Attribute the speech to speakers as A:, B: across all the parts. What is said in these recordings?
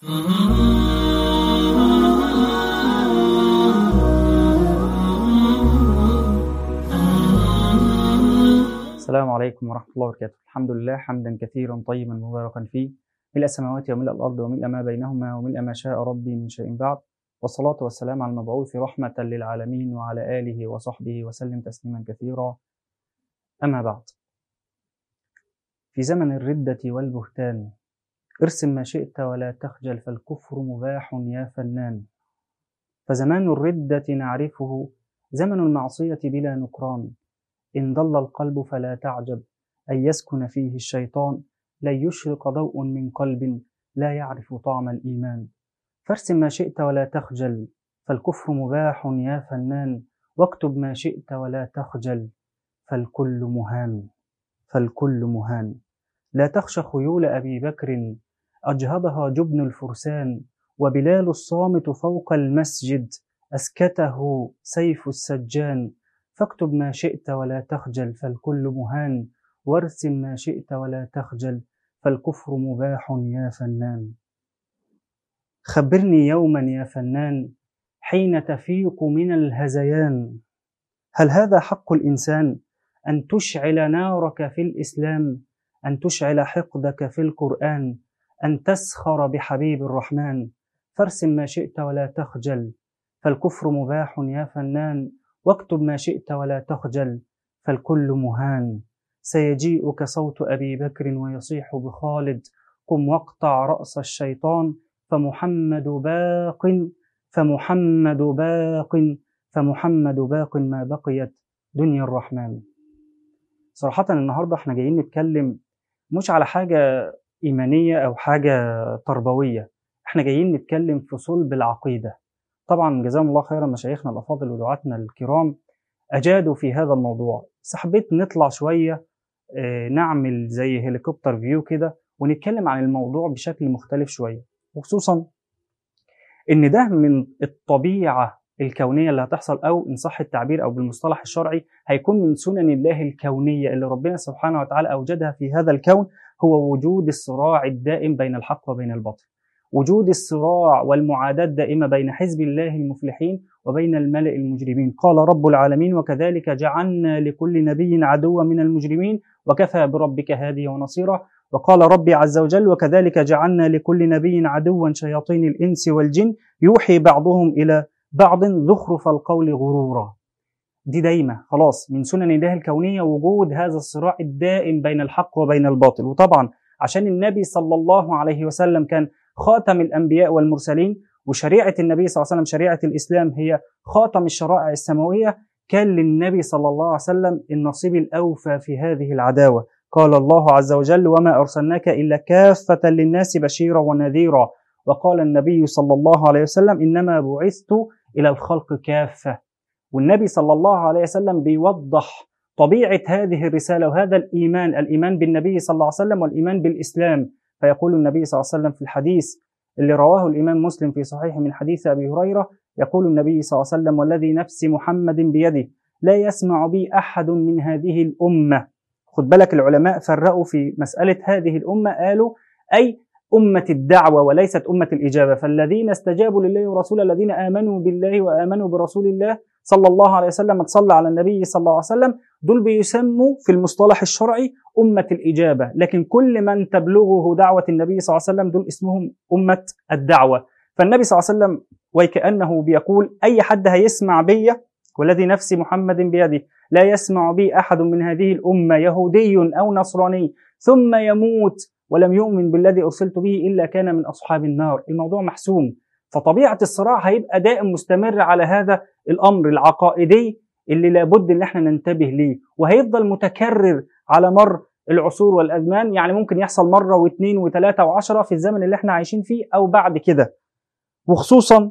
A: السلام عليكم ورحمة الله وبركاته الحمد لله حمدا كثيرا طيبا مباركا فيه ملء السماوات وملء الأرض وملء ما بينهما وملء ما شاء ربي من شيء بعد والصلاة والسلام على المبعوث رحمة للعالمين وعلى آله وصحبه وسلم تسليما كثيرا أما بعد في زمن الردة والبهتان ارسم ما شئت ولا تخجل فالكفر مباح يا فنان فزمان الردة نعرفه زمن المعصية بلا نكران إن ضل القلب فلا تعجب أن يسكن فيه الشيطان لن يشرق ضوء من قلب لا يعرف طعم الإيمان فارسم ما شئت ولا تخجل فالكفر مباح يا فنان واكتب ما شئت ولا تخجل فالكل مهان فالكل مهان لا تخش خيول أبي بكر أجهضها جبن الفرسان وبلال الصامت فوق المسجد أسكته سيف السجان فاكتب ما شئت ولا تخجل فالكل مهان وارسم ما شئت ولا تخجل فالكفر مباح يا فنان خبرني يوما يا فنان حين تفيق من الهزيان هل هذا حق الإنسان أن تشعل نارك في الإسلام أن تشعل حقدك في القرآن أن تسخر بحبيب الرحمن فارسم ما شئت ولا تخجل فالكفر مباح يا فنان واكتب ما شئت ولا تخجل فالكل مهان سيجيئك صوت أبي بكر ويصيح بخالد قم واقطع رأس الشيطان فمحمد باق فمحمد باق فمحمد باق ما بقيت دنيا الرحمن صراحة النهاردة احنا جايين نتكلم مش على حاجة إيمانية أو حاجة تربوية احنا جايين نتكلم في صلب العقيدة طبعا جزاهم الله خيرا مشايخنا الأفاضل ودعاتنا الكرام أجادوا في هذا الموضوع بس حبيت نطلع شوية نعمل زي هليكوبتر فيو كده ونتكلم عن الموضوع بشكل مختلف شوية وخصوصا إن ده من الطبيعة الكونية اللي هتحصل أو إن صح التعبير أو بالمصطلح الشرعي هيكون من سنن الله الكونية اللي ربنا سبحانه وتعالى أوجدها في هذا الكون هو وجود الصراع الدائم بين الحق وبين الباطل وجود الصراع والمعاداة الدائمة بين حزب الله المفلحين وبين الملأ المجرمين قال رب العالمين وكذلك جعلنا لكل نبي عدوا من المجرمين وكفى بربك هاديا ونصيرا وقال ربي عز وجل وكذلك جعلنا لكل نبي عدوا شياطين الإنس والجن يوحي بعضهم إلى بعض زخرف القول غرورا دي دايما خلاص من سنن الله الكونية وجود هذا الصراع الدائم بين الحق وبين الباطل وطبعا عشان النبي صلى الله عليه وسلم كان خاتم الأنبياء والمرسلين وشريعة النبي صلى الله عليه وسلم شريعة الإسلام هي خاتم الشرائع السماوية كان للنبي صلى الله عليه وسلم النصيب الأوفى في هذه العداوة قال الله عز وجل وما أرسلناك إلا كافة للناس بشيرا ونذيرا وقال النبي صلى الله عليه وسلم إنما بعثت إلى الخلق كافة والنبي صلى الله عليه وسلم بيوضح طبيعة هذه الرسالة وهذا الإيمان الإيمان بالنبي صلى الله عليه وسلم والإيمان بالإسلام فيقول النبي صلى الله عليه وسلم في الحديث اللي رواه الإمام مسلم في صحيح من حديث أبي هريرة يقول النبي صلى الله عليه وسلم والذي نفس محمد بيده لا يسمع بي أحد من هذه الأمة خد بالك العلماء فرقوا في مسألة هذه الأمة قالوا أي أمة الدعوة وليست أمة الإجابة فالذين استجابوا لله ورسوله الذين آمنوا بالله وآمنوا برسول الله صلى الله عليه وسلم تصلى على النبي صلى الله عليه وسلم دول بيسموا في المصطلح الشرعي أمة الإجابة لكن كل من تبلغه دعوة النبي صلى الله عليه وسلم دول اسمهم أمة الدعوة فالنبي صلى الله عليه وسلم وكأنه بيقول أي حد هيسمع بي والذي نفس محمد بيده لا يسمع بي أحد من هذه الأمة يهودي أو نصراني ثم يموت ولم يؤمن بالذي أرسلت به إلا كان من أصحاب النار الموضوع محسوم فطبيعة الصراع هيبقى دائم مستمر على هذا الأمر العقائدي اللي لابد ان احنا ننتبه ليه وهيفضل متكرر على مر العصور والازمان يعني ممكن يحصل مره واثنين وثلاثه وعشره في الزمن اللي احنا عايشين فيه او بعد كده وخصوصا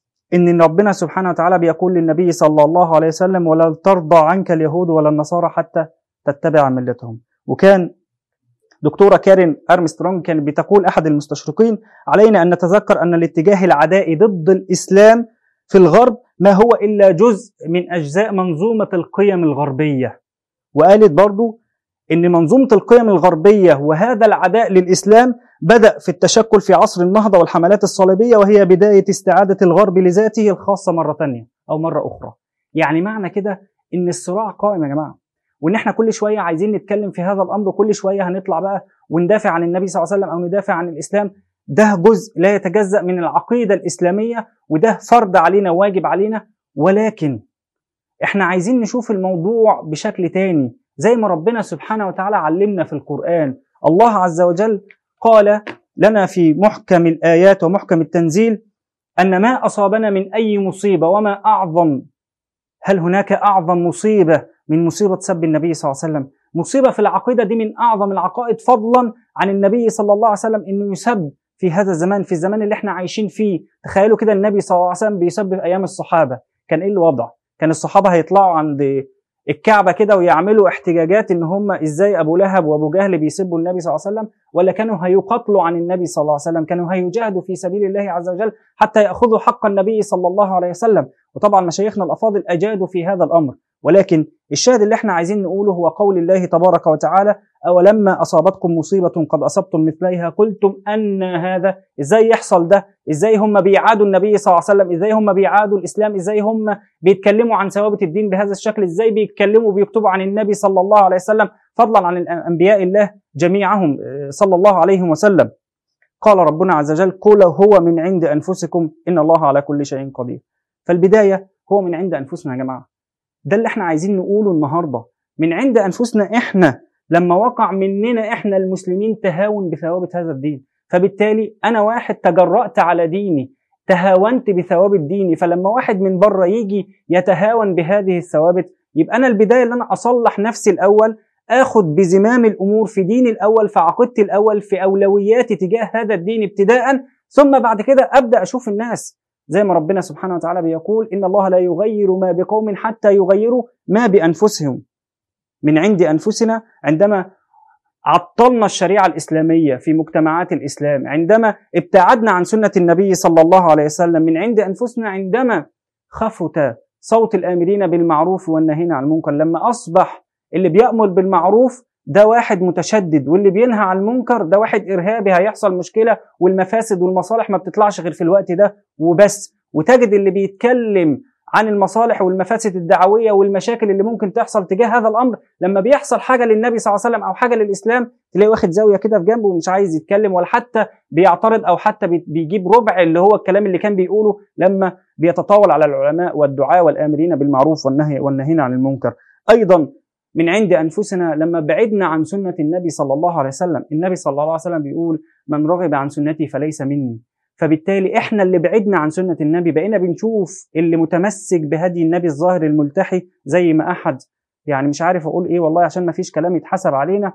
A: ان ربنا سبحانه وتعالى بيقول للنبي صلى الله عليه وسلم ولا ترضى عنك اليهود ولا النصارى حتى تتبع ملتهم وكان دكتورة كارين أرمسترونج كانت بتقول أحد المستشرقين علينا أن نتذكر أن الاتجاه العدائي ضد الإسلام في الغرب ما هو إلا جزء من أجزاء منظومة القيم الغربية وقالت برضو إن منظومة القيم الغربية وهذا العداء للإسلام بدأ في التشكل في عصر النهضة والحملات الصليبية وهي بداية استعادة الغرب لذاته الخاصة مرة تانية أو مرة أخرى يعني معنى كده إن الصراع قائم يا جماعة وإن إحنا كل شوية عايزين نتكلم في هذا الأمر كل شوية هنطلع بقى وندافع عن النبي صلى الله عليه وسلم أو ندافع عن الإسلام ده جزء لا يتجزأ من العقيدة الإسلامية وده فرض علينا واجب علينا ولكن احنا عايزين نشوف الموضوع بشكل تاني زي ما ربنا سبحانه وتعالى علمنا في القرآن الله عز وجل قال لنا في محكم الآيات ومحكم التنزيل أن ما أصابنا من أي مصيبة وما أعظم هل هناك أعظم مصيبة من مصيبة سب النبي صلى الله عليه وسلم مصيبة في العقيدة دي من أعظم العقائد فضلا عن النبي صلى الله عليه وسلم أنه يسب في هذا الزمان في الزمان اللي احنا عايشين فيه تخيلوا كده النبي صلى الله عليه وسلم بيسب في أيام الصحابة كان إيه الوضع كان الصحابة هيطلعوا عند الكعبة كده ويعملوا احتجاجات ان هم ازاي ابو لهب وابو جهل بيسبوا النبي صلى الله عليه وسلم ولا كانوا هيقاتلوا عن النبي صلى الله عليه وسلم كانوا هيجاهدوا في سبيل الله عز وجل حتى ياخذوا حق النبي صلى الله عليه وسلم وطبعا مشايخنا الافاضل اجادوا في هذا الامر ولكن الشاهد اللي احنا عايزين نقوله هو قول الله تبارك وتعالى أولما أصابتكم مصيبة قد أصبتم مثليها قلتم أن هذا إزاي يحصل ده إزاي هم بيعادوا النبي صلى الله عليه وسلم إزاي هم بيعادوا الإسلام إزاي هم بيتكلموا عن ثوابت الدين بهذا الشكل إزاي بيتكلموا وبيكتبوا عن النبي صلى الله عليه وسلم فضلا عن أنبياء الله جميعهم صلى الله عليه وسلم قال ربنا عز وجل قل هو من عند أنفسكم إن الله على كل شيء قدير فالبداية هو من عند أنفسنا يا جماعة ده اللي احنا عايزين نقوله النهارده من عند انفسنا احنا لما وقع مننا احنا المسلمين تهاون بثوابت هذا الدين فبالتالي انا واحد تجرأت على ديني تهاونت بثوابت ديني فلما واحد من بره يجي يتهاون بهذه الثوابت يبقى انا البدايه ان انا اصلح نفسي الاول اخد بزمام الامور في ديني الاول في عقيدتي الاول في اولوياتي تجاه هذا الدين ابتداء ثم بعد كده ابدا اشوف الناس زي ما ربنا سبحانه وتعالى بيقول إن الله لا يغير ما بقوم حتى يغيروا ما بأنفسهم من عند أنفسنا عندما عطلنا الشريعة الإسلامية في مجتمعات الإسلام عندما ابتعدنا عن سنة النبي صلى الله عليه وسلم من عند أنفسنا عندما خفت صوت الآمرين بالمعروف والنهين عن المنكر لما أصبح اللي بيأمر بالمعروف ده واحد متشدد واللي بينهى عن المنكر ده واحد ارهابي هيحصل مشكله والمفاسد والمصالح ما بتطلعش غير في الوقت ده وبس وتجد اللي بيتكلم عن المصالح والمفاسد الدعويه والمشاكل اللي ممكن تحصل تجاه هذا الامر لما بيحصل حاجه للنبي صلى الله عليه وسلم او حاجه للاسلام تلاقيه واخد زاويه كده في جنبه ومش عايز يتكلم ولا حتى بيعترض او حتى بيجيب ربع اللي هو الكلام اللي كان بيقوله لما بيتطاول على العلماء والدعاء والامرين بالمعروف والنهي والنهين عن المنكر ايضا من عند انفسنا لما بعدنا عن سنه النبي صلى الله عليه وسلم، النبي صلى الله عليه وسلم بيقول: من رغب عن سنتي فليس مني. فبالتالي احنا اللي بعدنا عن سنه النبي بقينا بنشوف اللي متمسك بهدي النبي الظاهر الملتحي زي ما احد يعني مش عارف اقول ايه والله عشان ما فيش كلام يتحسب علينا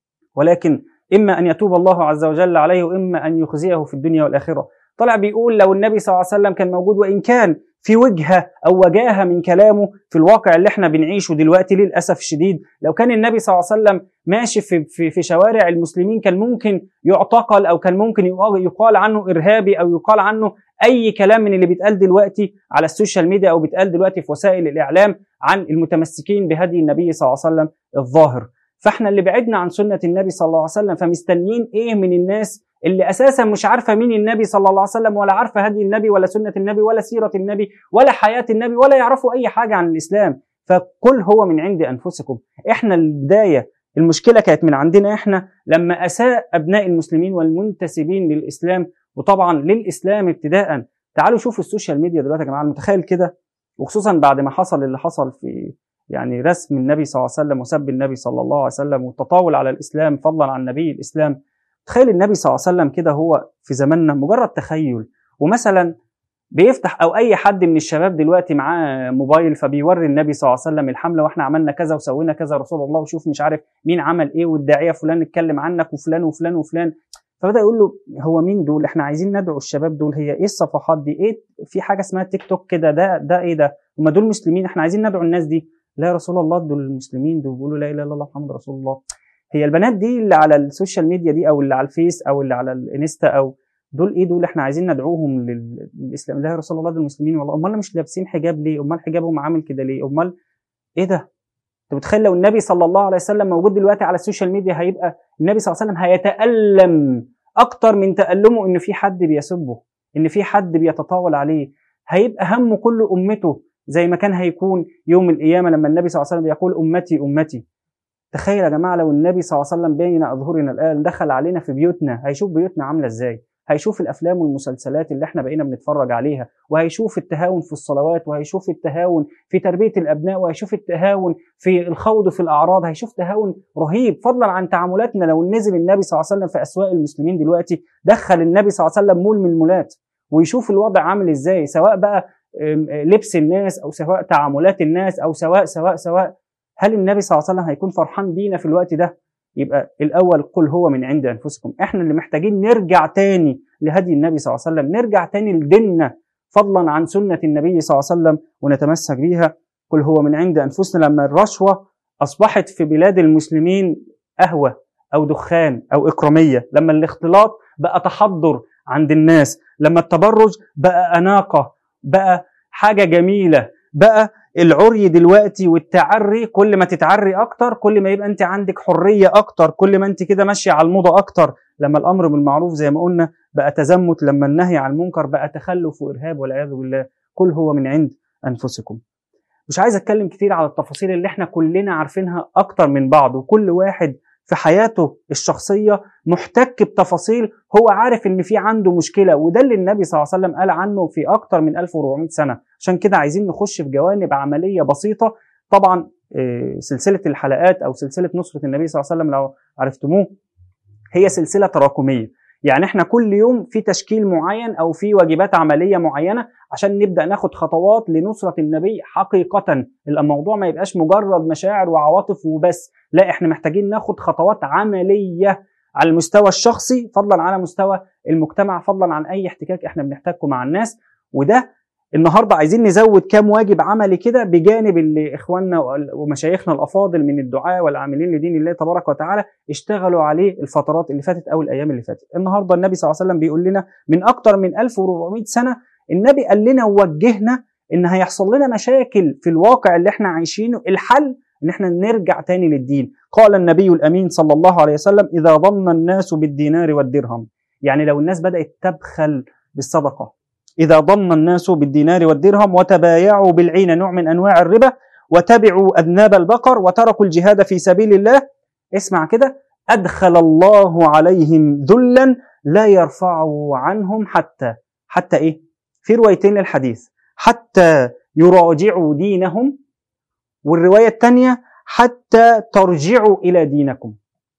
A: ولكن اما ان يتوب الله عز وجل عليه واما ان يخزيه في الدنيا والاخره. طلع بيقول لو النبي صلى الله عليه وسلم كان موجود وان كان في وجهه او وجاهه من كلامه في الواقع اللي احنا بنعيشه دلوقتي للاسف الشديد لو كان النبي صلى الله عليه وسلم ماشي في في في شوارع المسلمين كان ممكن يعتقل او كان ممكن يقال عنه ارهابي او يقال عنه اي كلام من اللي بيتقال دلوقتي على السوشيال ميديا او بيتقال دلوقتي في وسائل الاعلام عن المتمسكين بهدي النبي صلى الله عليه وسلم الظاهر فاحنا اللي بعدنا عن سنه النبي صلى الله عليه وسلم فمستنيين ايه من الناس اللي اساسا مش عارفه مين النبي صلى الله عليه وسلم ولا عارفه هدي النبي ولا سنه النبي ولا سيره النبي ولا حياه النبي ولا يعرفوا اي حاجه عن الاسلام فكل هو من عند انفسكم احنا البدايه المشكله كانت من عندنا احنا لما اساء ابناء المسلمين والمنتسبين للاسلام وطبعا للاسلام ابتداء تعالوا شوفوا السوشيال ميديا دلوقتي يا جماعه متخيل كده وخصوصا بعد ما حصل اللي حصل في يعني رسم النبي صلى الله عليه وسلم وسب النبي صلى الله عليه وسلم والتطاول على الاسلام فضلا عن نبي الاسلام تخيل النبي صلى الله عليه وسلم كده هو في زماننا مجرد تخيل ومثلا بيفتح او اي حد من الشباب دلوقتي معاه موبايل فبيوري النبي صلى الله عليه وسلم الحمله واحنا عملنا كذا وسوينا كذا رسول الله وشوف مش عارف مين عمل ايه والداعيه فلان اتكلم عنك وفلان وفلان وفلان فبدا يقول له هو مين دول احنا عايزين ندعو الشباب دول هي ايه الصفحات دي ايه في حاجه اسمها تيك توك كده ده ده ايه ده هم دول مسلمين احنا عايزين ندعو الناس دي لا يا رسول الله دول المسلمين دول بيقولوا لا اله الا الله محمد رسول الله هي البنات دي اللي على السوشيال ميديا دي او اللي على الفيس او اللي على الانستا او دول ايه دول احنا عايزين ندعوهم للاسلام لا يا رسول الله دول المسلمين والله امال مش لابسين حجاب ليه امال حجابهم عامل كده ليه امال ايه ده انت متخيل لو النبي صلى الله عليه وسلم موجود دلوقتي على السوشيال ميديا هيبقى النبي صلى الله عليه وسلم هيتالم اكتر من تألمه ان في حد بيسبه ان في حد بيتطاول عليه هيبقى همه كل امته زي ما كان هيكون يوم القيامه لما النبي صلى الله عليه وسلم يقول امتي امتي تخيل يا جماعه لو النبي صلى الله عليه وسلم بين اظهرنا الان دخل علينا في بيوتنا هيشوف بيوتنا عامله ازاي هيشوف الافلام والمسلسلات اللي احنا بقينا بنتفرج عليها وهيشوف التهاون في الصلوات وهيشوف التهاون في تربيه الابناء وهيشوف التهاون في الخوض في الاعراض هيشوف تهاون رهيب فضلا عن تعاملاتنا لو نزل النبي صلى الله عليه وسلم في اسواق المسلمين دلوقتي دخل النبي صلى الله عليه وسلم مول من المولات ويشوف الوضع عامل ازاي سواء بقى لبس الناس او سواء تعاملات الناس او سواء سواء سواء هل النبي صلى الله عليه وسلم هيكون فرحان بينا في الوقت ده يبقى الاول قل هو من عند انفسكم احنا اللي محتاجين نرجع تاني لهدي النبي صلى الله عليه وسلم نرجع تاني لديننا فضلا عن سنه النبي صلى الله عليه وسلم ونتمسك بيها قل هو من عند انفسنا لما الرشوه اصبحت في بلاد المسلمين قهوه او دخان او اكراميه لما الاختلاط بقى تحضر عند الناس لما التبرج بقى اناقه بقى حاجه جميله بقى العري دلوقتي والتعري كل ما تتعري اكتر كل ما يبقى انت عندك حريه اكتر كل ما انت كده ماشيه على الموضه اكتر لما الامر بالمعروف زي ما قلنا بقى تزمت لما النهي عن المنكر بقى تخلف وارهاب والعياذ بالله كل هو من عند انفسكم مش عايز اتكلم كتير على التفاصيل اللي احنا كلنا عارفينها اكتر من بعض وكل واحد في حياته الشخصيه محتك بتفاصيل هو عارف ان في عنده مشكله وده اللي النبي صلى الله عليه وسلم قال عنه في اكتر من 1400 سنه عشان كده عايزين نخش في جوانب عمليه بسيطه طبعا سلسله الحلقات او سلسله نصره النبي صلى الله عليه وسلم لو عرفتموه هي سلسله تراكميه يعني احنا كل يوم في تشكيل معين او في واجبات عمليه معينه عشان نبدا ناخد خطوات لنصره النبي حقيقه الموضوع ما يبقاش مجرد مشاعر وعواطف وبس لا احنا محتاجين ناخد خطوات عمليه على المستوى الشخصي فضلا على مستوى المجتمع فضلا عن اي احتكاك احنا بنحتاجه مع الناس وده النهارده عايزين نزود كام واجب عملي كده بجانب اللي اخواننا ومشايخنا الافاضل من الدعاء والعاملين لدين الله تبارك وتعالى اشتغلوا عليه الفترات اللي فاتت او الايام اللي فاتت. النهارده النبي صلى الله عليه وسلم بيقول لنا من اكتر من 1400 سنه النبي قال لنا ووجهنا ان هيحصل لنا مشاكل في الواقع اللي احنا عايشينه الحل ان احنا نرجع تاني للدين. قال النبي الامين صلى الله عليه وسلم اذا ظن الناس بالدينار والدرهم. يعني لو الناس بدات تبخل بالصدقه إذا ضم الناس بالدينار والدرهم وتبايعوا بالعين نوع من أنواع الربا وتبعوا أذناب البقر وتركوا الجهاد في سبيل الله اسمع كده أدخل الله عليهم ذلا لا يرفعه عنهم حتى حتى إيه؟ في روايتين للحديث حتى يراجعوا دينهم والرواية الثانية حتى ترجعوا إلى دينكم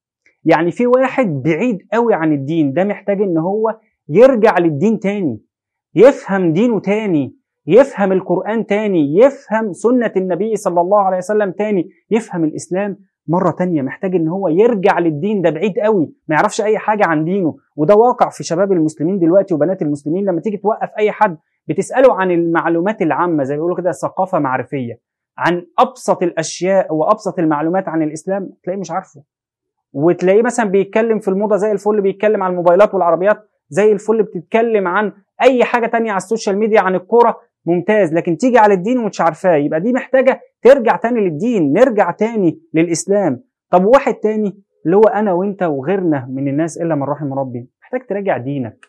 A: يعني في واحد بعيد قوي عن الدين ده محتاج ان هو يرجع للدين تاني يفهم دينه تاني يفهم القرآن تاني يفهم سنة النبي صلى الله عليه وسلم تاني يفهم الإسلام مرة تانية محتاج ان هو يرجع للدين ده بعيد قوي ما يعرفش اي حاجة عن دينه وده واقع في شباب المسلمين دلوقتي وبنات المسلمين لما تيجي توقف اي حد بتسأله عن المعلومات العامة زي ما بيقولوا كده ثقافة معرفية عن ابسط الاشياء وابسط المعلومات عن الاسلام تلاقيه مش عارفه وتلاقيه مثلا بيتكلم في الموضه زي الفل بيتكلم عن الموبايلات والعربيات زي الفل بتتكلم عن اي حاجه تانية على السوشيال ميديا عن الكوره ممتاز لكن تيجي على الدين ومش عارفاه يبقى دي محتاجه ترجع تاني للدين نرجع تاني للاسلام طب واحد تاني اللي هو انا وانت وغيرنا من الناس الا من رحم ربي محتاج تراجع دينك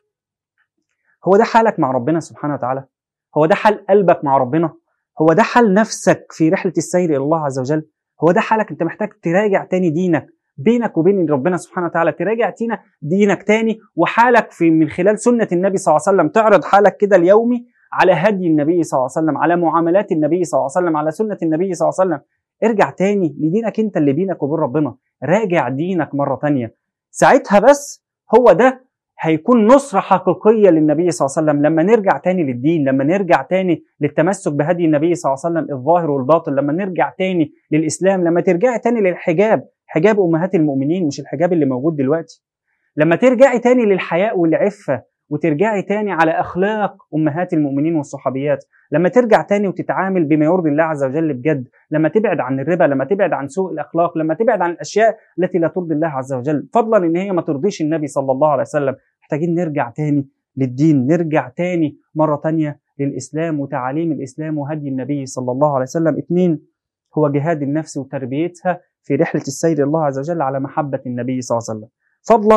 A: هو ده حالك مع ربنا سبحانه وتعالى هو ده حال قلبك مع ربنا هو ده حال نفسك في رحله السير الى الله عز وجل هو ده حالك انت محتاج تراجع تاني دينك بينك وبين ربنا سبحانه وتعالى تراجع تينا دينك تاني وحالك في من خلال سنة النبي صلى الله عليه وسلم تعرض حالك كده اليومي على هدي النبي صلى الله عليه وسلم على معاملات النبي صلى الله عليه وسلم على سنة النبي صلى الله عليه وسلم ارجع تاني لدينك انت اللي بينك وبين ربنا راجع دينك مرة تانية ساعتها بس هو ده هيكون نصرة حقيقية للنبي صلى الله عليه وسلم لما نرجع تاني للدين لما نرجع تاني للتمسك بهدي النبي صلى الله عليه وسلم الظاهر والباطن لما نرجع تاني للإسلام لما ترجعي تاني للحجاب حجاب امهات المؤمنين مش الحجاب اللي موجود دلوقتي لما ترجعي تاني للحياء والعفه وترجعي تاني على اخلاق امهات المؤمنين والصحابيات لما ترجع تاني وتتعامل بما يرضي الله عز وجل بجد لما تبعد عن الربا لما تبعد عن سوء الاخلاق لما تبعد عن الاشياء التي لا ترضي الله عز وجل فضلا ان هي ما ترضيش النبي صلى الله عليه وسلم محتاجين نرجع تاني للدين نرجع تاني مره تانيه للاسلام وتعاليم الاسلام وهدي النبي صلى الله عليه وسلم اثنين هو جهاد النفس وتربيتها في رحلة السير الله عز وجل على محبة النبي صلى الله عليه وسلم فضلا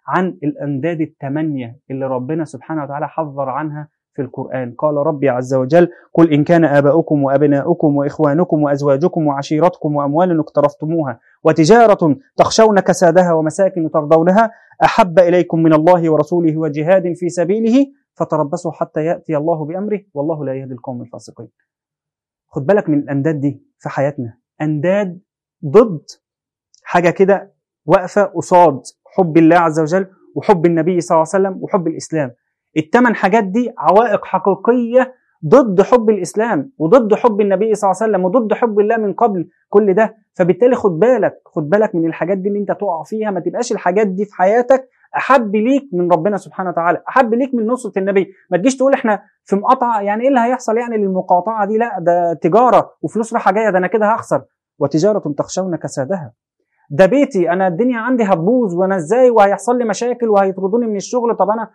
A: عن الأنداد الثمانية اللي ربنا سبحانه وتعالى حذر عنها في القرآن قال ربي عز وجل قل إن كان آباؤكم وأبناؤكم وإخوانكم وأزواجكم وعشيرتكم وأموال اقترفتموها وتجارة تخشون كسادها ومساكن ترضونها أحب إليكم من الله ورسوله وجهاد في سبيله فتربصوا حتى يأتي الله بأمره والله لا يهدي القوم الفاسقين خد بالك من الأنداد دي في حياتنا أنداد ضد حاجة كده واقفة قصاد حب الله عز وجل وحب النبي صلى الله عليه وسلم وحب الإسلام الثمان حاجات دي عوائق حقيقية ضد حب الإسلام وضد حب النبي صلى الله عليه وسلم وضد حب الله من قبل كل ده فبالتالي خد بالك خد بالك من الحاجات دي اللي انت تقع فيها ما تبقاش الحاجات دي في حياتك احب ليك من ربنا سبحانه وتعالى احب ليك من نصره النبي ما تجيش تقول احنا في مقاطعه يعني ايه اللي هيحصل يعني للمقاطعه دي لا ده تجاره وفلوس رايحه جايه ده انا كده هخسر وتجاره تخشون كسادها ده بيتي انا الدنيا عندي هتبوظ وانا ازاي وهيحصل لي مشاكل وهيطردوني من الشغل طب انا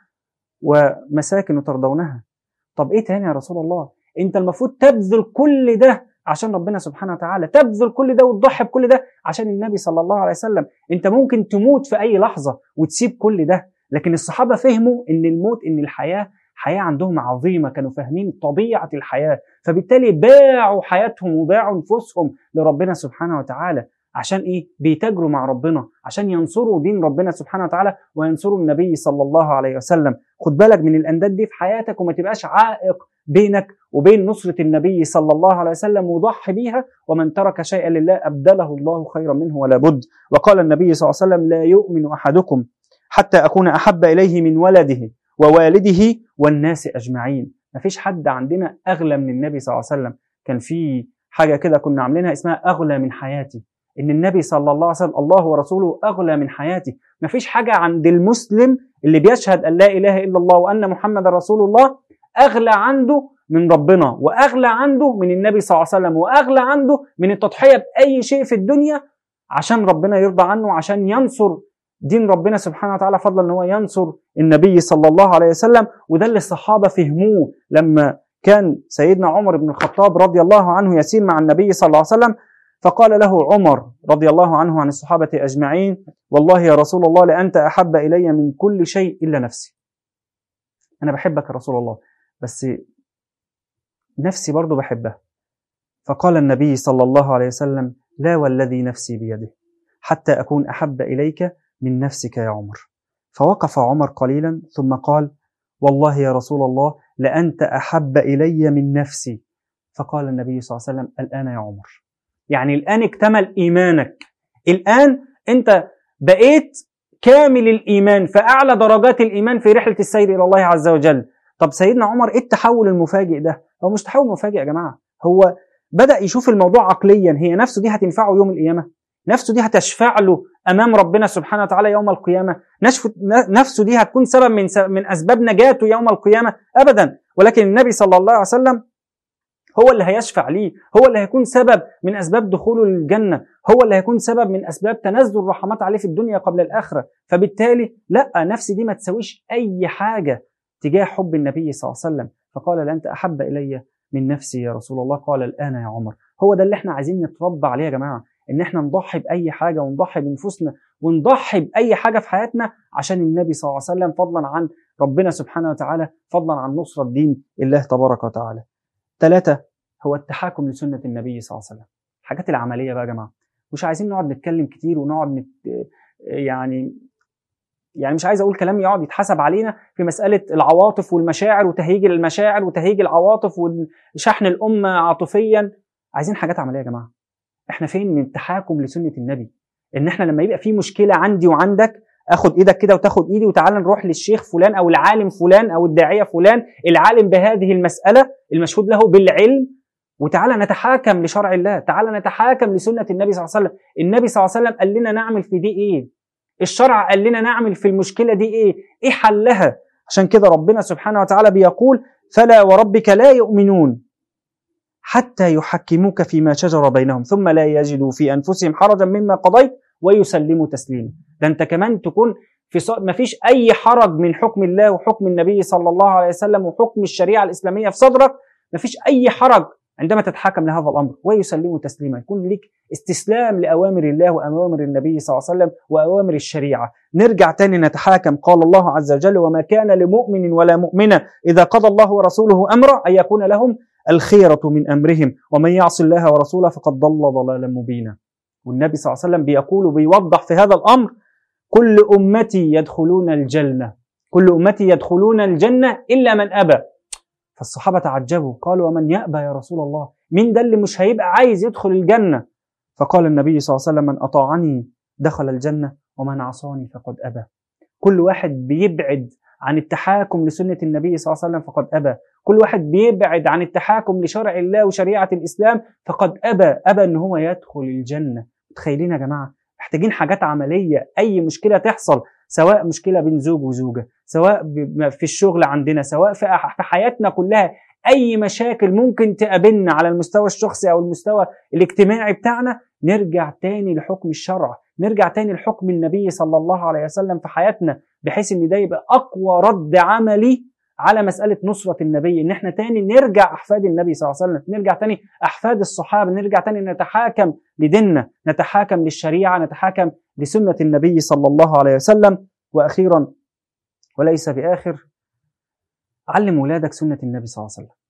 A: ومساكن ترضونها طب ايه تاني يا رسول الله انت المفروض تبذل كل ده عشان ربنا سبحانه وتعالى تبذل كل ده وتضحي بكل ده عشان النبي صلى الله عليه وسلم انت ممكن تموت في اي لحظه وتسيب كل ده لكن الصحابه فهموا ان الموت ان الحياه حياه عندهم عظيمه كانوا فاهمين طبيعه الحياه فبالتالي باعوا حياتهم وباعوا نفوسهم لربنا سبحانه وتعالى عشان ايه بيتاجروا مع ربنا عشان ينصروا دين ربنا سبحانه وتعالى وينصروا النبي صلى الله عليه وسلم خد بالك من الانداد دي في حياتك وما تبقاش عائق بينك وبين نصرة النبي صلى الله عليه وسلم وضحي بيها ومن ترك شيئا لله أبدله الله خيرا منه ولا بد وقال النبي صلى الله عليه وسلم لا يؤمن أحدكم حتى أكون أحب إليه من ولده ووالده والناس أجمعين ما فيش حد عندنا أغلى من النبي صلى الله عليه وسلم كان في حاجة كده كنا عاملينها اسمها أغلى من حياتي ان النبي صلى الله عليه وسلم الله ورسوله اغلى من حياتي مفيش حاجه عند المسلم اللي بيشهد ان لا اله الا الله وان محمد رسول الله اغلى عنده من ربنا واغلى عنده من النبي صلى الله عليه وسلم واغلى عنده من التضحيه باي شيء في الدنيا عشان ربنا يرضى عنه عشان ينصر دين ربنا سبحانه وتعالى فضلا ان هو ينصر النبي صلى الله عليه وسلم وده اللي الصحابه فهموه لما كان سيدنا عمر بن الخطاب رضي الله عنه يسير مع النبي صلى الله عليه وسلم فقال له عمر رضي الله عنه عن الصحابة أجمعين والله يا رسول الله لأنت أحب إلي من كل شيء إلا نفسي أنا بحبك يا رسول الله بس نفسي برضو بحبها فقال النبي صلى الله عليه وسلم لا والذي نفسي بيده حتى أكون أحب إليك من نفسك يا عمر فوقف عمر قليلا ثم قال والله يا رسول الله لأنت أحب إلي من نفسي فقال النبي صلى الله عليه وسلم الآن يا عمر يعني الآن اكتمل إيمانك الآن أنت بقيت كامل الإيمان فأعلى درجات الإيمان في رحلة السير إلى الله عز وجل طب سيدنا عمر إيه التحول المفاجئ ده هو مش تحول مفاجئ يا جماعة هو بدأ يشوف الموضوع عقليا هي نفسه دي هتنفعه يوم القيامة نفسه دي هتشفع له امام ربنا سبحانه وتعالى يوم القيامه نفسه دي هتكون سبب من من اسباب نجاته يوم القيامه ابدا ولكن النبي صلى الله عليه وسلم هو اللي هيشفع ليه هو اللي هيكون سبب من اسباب دخوله للجنه هو اللي هيكون سبب من اسباب تنزل الرحمات عليه في الدنيا قبل الاخره فبالتالي لا نفسي دي ما تسويش اي حاجه تجاه حب النبي صلى الله عليه وسلم فقال لا انت احب الي من نفسي يا رسول الله قال الان يا عمر هو ده اللي احنا عايزين نتربى عليه يا جماعه ان احنا نضحي باي حاجه ونضحي بنفوسنا ونضحي باي حاجه في حياتنا عشان النبي صلى الله عليه وسلم فضلا عن ربنا سبحانه وتعالى فضلا عن نصره دين الله تبارك وتعالى ثلاثة هو التحاكم لسنة النبي صلى الله عليه وسلم الحاجات العملية بقى يا جماعة مش عايزين نقعد نتكلم كتير ونقعد نت... يعني يعني مش عايز اقول كلام يقعد يتحسب علينا في مساله العواطف والمشاعر وتهيج المشاعر وتهيج العواطف وشحن الامه عاطفيا عايزين حاجات عمليه يا جماعه احنا فين من التحاكم لسنه النبي ان احنا لما يبقى في مشكله عندي وعندك اخد ايدك كده وتاخد ايدي وتعالى نروح للشيخ فلان او العالم فلان او الداعيه فلان العالم بهذه المساله المشهود له بالعلم وتعالى نتحاكم لشرع الله تعالى نتحاكم لسنة النبي صلى الله عليه وسلم النبي صلى الله عليه وسلم قال لنا نعمل في دي ايه الشرع قال لنا نعمل في المشكلة دي ايه ايه حلها عشان كده ربنا سبحانه وتعالى بيقول فلا وربك لا يؤمنون حتى يحكموك فيما شجر بينهم ثم لا يجدوا في انفسهم حرجا مما قضيت ويسلموا تسليما ده انت كمان تكون في ص... ما فيش اي حرج من حكم الله وحكم النبي صلى الله عليه وسلم وحكم الشريعه الاسلاميه في صدرك ما فيش اي حرج عندما تتحاكم لهذا الامر ويسلموا تسليما يكون لك استسلام لاوامر الله واوامر النبي صلى الله عليه وسلم واوامر الشريعه نرجع تاني نتحاكم قال الله عز وجل وما كان لمؤمن ولا مؤمنه اذا قضى الله ورسوله امرا ان يكون لهم الخيره من امرهم ومن يعص الله ورسوله فقد ضل ضلالا مبينا والنبي صلى الله عليه وسلم بيقول وبيوضح في هذا الامر كل امتي يدخلون الجنه كل امتي يدخلون الجنه الا من ابى فالصحابة تعجبوا قالوا ومن يأبى يا رسول الله مين ده اللي مش هيبقى عايز يدخل الجنة فقال النبي صلى الله عليه وسلم من أطاعني دخل الجنة ومن عصاني فقد أبى كل واحد بيبعد عن التحاكم لسنة النبي صلى الله عليه وسلم فقد أبى كل واحد بيبعد عن التحاكم لشرع الله وشريعة الإسلام فقد أبى أبى أن هو يدخل الجنة متخيلين يا جماعة محتاجين حاجات عملية أي مشكلة تحصل سواء مشكله بين زوج وزوجه سواء في الشغل عندنا سواء في حياتنا كلها اي مشاكل ممكن تقابلنا على المستوى الشخصي او المستوى الاجتماعي بتاعنا نرجع تاني لحكم الشرع نرجع تاني لحكم النبي صلى الله عليه وسلم في حياتنا بحيث ان ده يبقى اقوى رد عملي على مسألة نصرة النبي إن إحنا تاني نرجع أحفاد النبي صلى الله عليه وسلم نرجع تاني أحفاد الصحابة نرجع تاني نتحاكم لديننا نتحاكم للشريعة نتحاكم لسنة النبي صلى الله عليه وسلم وأخيرا وليس بآخر علم ولادك سنة النبي صلى الله عليه وسلم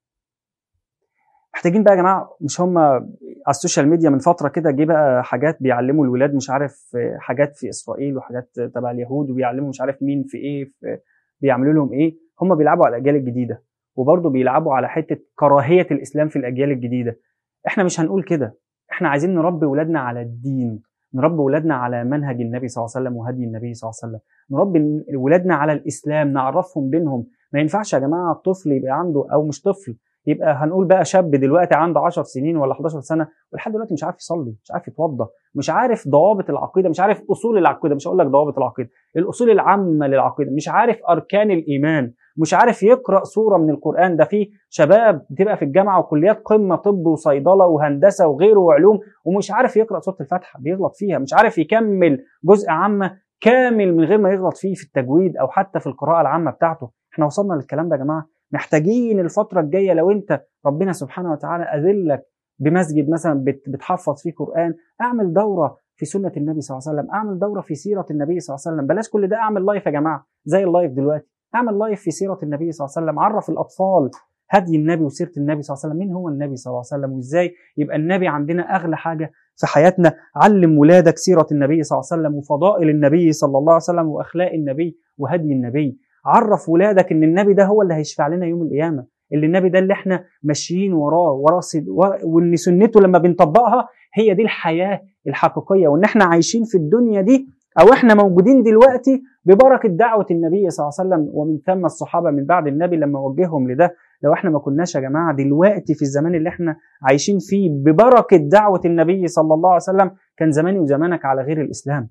A: محتاجين بقى يا جماعه مش هم على السوشيال ميديا من فتره كده جه بقى حاجات بيعلموا الولاد مش عارف حاجات في اسرائيل وحاجات تبع اليهود وبيعلموا مش عارف مين في ايه في بيعملوا لهم ايه هم بيلعبوا على الاجيال الجديده وبرضه بيلعبوا على حته كراهيه الاسلام في الاجيال الجديده احنا مش هنقول كده احنا عايزين نربي ولادنا على الدين نربي ولادنا على منهج النبي صلى الله عليه وسلم وهدي النبي صلى الله عليه وسلم نربي ولادنا على الاسلام نعرفهم دينهم ما ينفعش يا جماعه الطفل يبقى عنده او مش طفل يبقى هنقول بقى شاب دلوقتي عنده 10 سنين ولا 11 سنه ولحد دلوقتي مش عارف يصلي مش عارف يتوضا مش عارف ضوابط العقيده مش عارف اصول العقيده مش هقول لك ضوابط العقيده الاصول العامه للعقيده مش عارف اركان الايمان مش عارف يقرا سوره من القران ده في شباب بتبقى في الجامعه وكليات قمه طب وصيدله وهندسه وغيره وعلوم ومش عارف يقرا سوره الفاتحه بيغلط فيها مش عارف يكمل جزء عامه كامل من غير ما يغلط فيه في التجويد او حتى في القراءه العامه بتاعته احنا وصلنا للكلام ده يا جماعه محتاجين الفتره الجايه لو انت ربنا سبحانه وتعالى اذلك بمسجد مثلا بتحفظ فيه قران اعمل دوره في سنه النبي صلى الله عليه وسلم اعمل دوره في سيره النبي صلى الله عليه وسلم بلاش كل ده اعمل لايف يا جماعه زي اللايف دلوقتي اعمل لايف في سيره النبي صلى الله عليه وسلم عرف الاطفال هدي النبي وسيره النبي صلى الله عليه وسلم مين هو النبي صلى الله عليه وسلم وازاي يبقى النبي عندنا اغلى حاجه في حياتنا علم ولادك سيره النبي صلى الله عليه وسلم وفضائل النبي صلى الله عليه وسلم واخلاق النبي وهدي النبي عرف ولادك ان النبي ده هو اللي هيشفع لنا يوم القيامه اللي النبي ده اللي احنا ماشيين وراه وراه وان سنته لما بنطبقها هي دي الحياه الحقيقيه وان احنا عايشين في الدنيا دي او احنا موجودين دلوقتي ببركه دعوه النبي صلى الله عليه وسلم ومن ثم الصحابه من بعد النبي لما وجههم لده لو احنا ما كناش يا جماعه دلوقتي في الزمان اللي احنا عايشين فيه ببركه دعوه النبي صلى الله عليه وسلم كان زماني وزمانك على غير الاسلام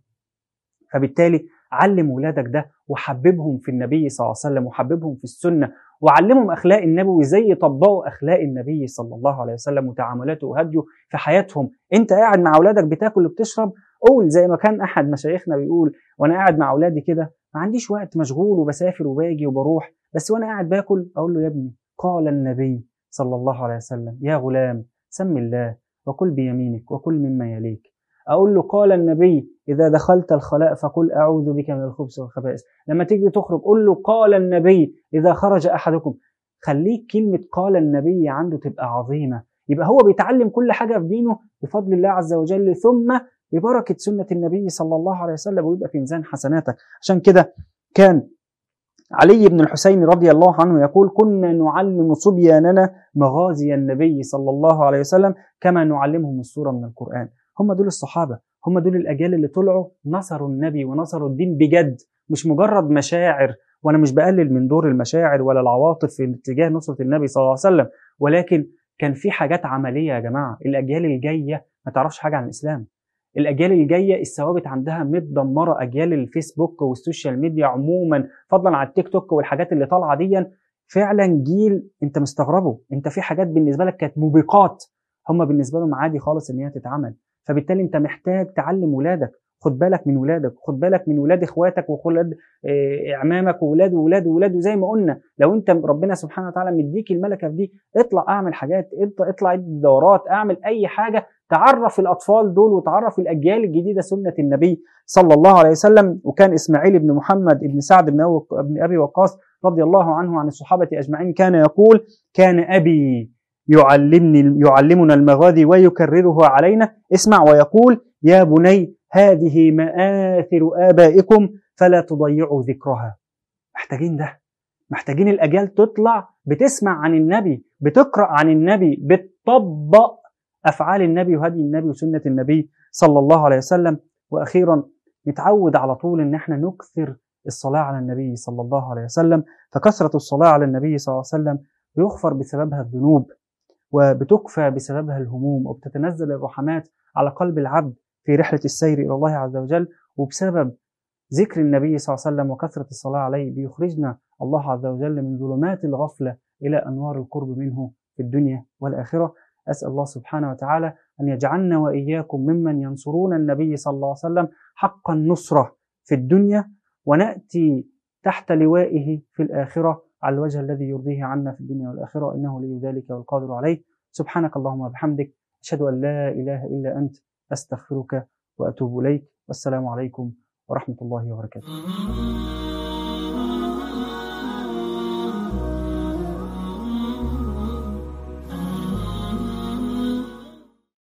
A: فبالتالي علم ولادك ده وحببهم في النبي صلى الله عليه وسلم وحببهم في السنه وعلمهم اخلاق النبي وازاي يطبقوا اخلاق النبي صلى الله عليه وسلم وتعاملاته وهديه في حياتهم انت قاعد مع اولادك بتاكل وبتشرب قول زي ما كان احد مشايخنا بيقول وانا قاعد مع اولادي كده ما عنديش وقت مشغول وبسافر وباجي وبروح بس وانا قاعد باكل اقول له يا ابني قال النبي صلى الله عليه وسلم يا غلام سم الله وكل بيمينك وكل مما يليك اقول له قال النبي اذا دخلت الخلاء فقل اعوذ بك من الخبث والخبائث لما تيجي تخرج قول له قال النبي اذا خرج احدكم خليك كلمه قال النبي عنده تبقى عظيمه يبقى هو بيتعلم كل حاجه في دينه بفضل الله عز وجل ثم ببركه سنه النبي صلى الله عليه وسلم ويبقى في ميزان حسناتك عشان كده كان علي بن الحسين رضي الله عنه يقول كنا نعلم صبياننا مغازي النبي صلى الله عليه وسلم كما نعلمهم السوره من القران هم دول الصحابه هم دول الاجيال اللي طلعوا نصروا النبي ونصروا الدين بجد مش مجرد مشاعر وانا مش بقلل من دور المشاعر ولا العواطف في اتجاه نصره النبي صلى الله عليه وسلم ولكن كان في حاجات عمليه يا جماعه الاجيال الجايه ما تعرفش حاجه عن الاسلام الاجيال الجايه الثوابت عندها متدمره اجيال الفيسبوك والسوشيال ميديا عموما فضلا عن التيك توك والحاجات اللي طالعه دي فعلا جيل انت مستغربه انت في حاجات بالنسبه لك كانت موبقات هم بالنسبه لهم عادي خالص ان هي تتعمل فبالتالي انت محتاج تعلم ولادك خد بالك من ولادك خد بالك من ولاد اخواتك وولاد اعمامك وولاد وولاد وولاد وزي ما قلنا لو انت ربنا سبحانه وتعالى مديك الملكه في دي اطلع اعمل حاجات اطلع ادي دورات اعمل اي حاجه تعرف الاطفال دول وتعرف الاجيال الجديده سنه النبي صلى الله عليه وسلم وكان اسماعيل بن محمد بن سعد بن ابي وقاص رضي الله عنه عن الصحابه اجمعين كان يقول كان ابي يعلمني يعلمنا المغازي ويكرره علينا اسمع ويقول يا بني هذه مآثر آبائكم فلا تضيعوا ذكرها محتاجين ده محتاجين الأجيال تطلع بتسمع عن النبي بتقرأ عن النبي بتطبق أفعال النبي وهدي النبي وسنة النبي صلى الله عليه وسلم وأخيرا نتعود على طول إن احنا نكثر الصلاة على النبي صلى الله عليه وسلم فكثرة الصلاة على النبي صلى الله عليه وسلم بيغفر بسببها الذنوب وبتكفى بسببها الهموم وبتتنزل الرحمات على قلب العبد في رحلة السير إلى الله عز وجل وبسبب ذكر النبي صلى الله عليه وسلم وكثرة الصلاة عليه بيخرجنا الله عز وجل من ظلمات الغفلة إلى أنوار القرب منه في الدنيا والآخرة أسأل الله سبحانه وتعالى أن يجعلنا وإياكم ممن ينصرون النبي صلى الله عليه وسلم حق النصرة في الدنيا ونأتي تحت لوائه في الآخرة على الوجه الذي يرضيه عنا في الدنيا والآخرة إنه لي ذلك والقادر عليه سبحانك اللهم وبحمدك أشهد أن لا إله إلا أنت أستغفرك وأتوب إليك والسلام عليكم ورحمة الله وبركاته